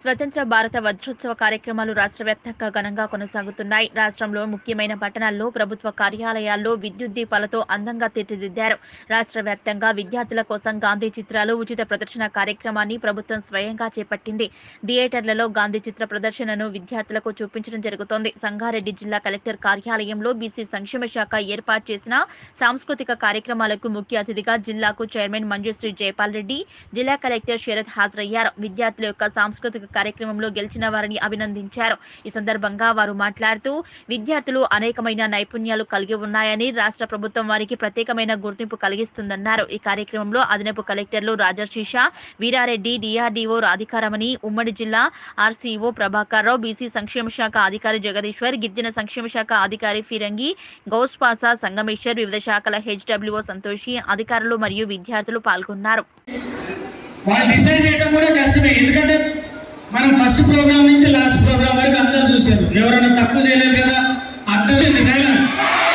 స్వతంత్ర భారత వజ్రోత్సవ కార్యక్రమాలు రాష్ట్ర వ్యాప్తంగా ఘనంగా కొనసాగుతున్నాయి రాష్ట్రంలో ముఖ్యమైన పట్టణాల్లో ప్రభుత్వ కార్యాలయాల్లో విద్యుత్ దీపాలతో అందంగా తీర్చిదిద్దారు రాష్ట్ర వ్యాప్తంగా విద్యార్థుల కోసం గాంధీ చిత్రాలు ఉచిత ప్రదర్శన కార్యక్రమాన్ని ప్రభుత్వం స్వయంగా చేపట్టింది థియేటర్లలో గాంధీ చిత్ర ప్రదర్శనను విద్యార్థులకు చూపించడం జరుగుతోంది సంగారెడ్డి జిల్లా కలెక్టర్ కార్యాలయంలో బీసీ సంక్షేమ శాఖ ఏర్పాటు చేసిన సాంస్కృతిక కార్యక్రమాలకు ముఖ్య అతిథిగా జిల్లాకు చైర్మన్ మంజుశ్రీ జయపాల్ రెడ్డి జిల్లా కలెక్టర్ శరత్ హాజరయ్యారు విద్యార్థుల యొక్క సాంస్కృతిక కార్యక్రమంలో గెలిచిన వారిని అభినందించారు ఈ సందర్భంగా వారు మాట్లాడుతూ విద్యార్థులు అనేకమైన నైపుణ్యాలు కలిగి ఉన్నాయని రాష్ట్ర ప్రభుత్వం వారికి ప్రత్యేకమైన గుర్తింపు కలిగిస్తుందన్నారు ఈ కార్యక్రమంలో అదనపు కలెక్టర్లు రాజర్షి షా వీరారెడ్డి డిఆర్డీఓ రాధికారమణి ఉమ్మడి జిల్లా ఆర్సీఓ ప్రభాకర్ రావు బీసీ సంక్షేమ శాఖ అధికారి జగదీశ్వర్ గిరిజన సంక్షేమ శాఖ అధికారి ఫిరంగి గౌస్పాసా సంగమేశ్వర్ వివిధ శాఖల హెచ్డబ్ల్యూఓ సంతోషి అధికారులు మరియు విద్యార్థులు పాల్గొన్నారు వాళ్ళు డిసైడ్ చేయడం కూడా కష్టమే ఎందుకంటే మనం ఫస్ట్ ప్రోగ్రామ్ నుంచి లాస్ట్ ప్రోగ్రామ్ వరకు అందరు చూశారు ఎవరైనా తక్కువ చేయలేదు కదా అర్థం డైలాగ్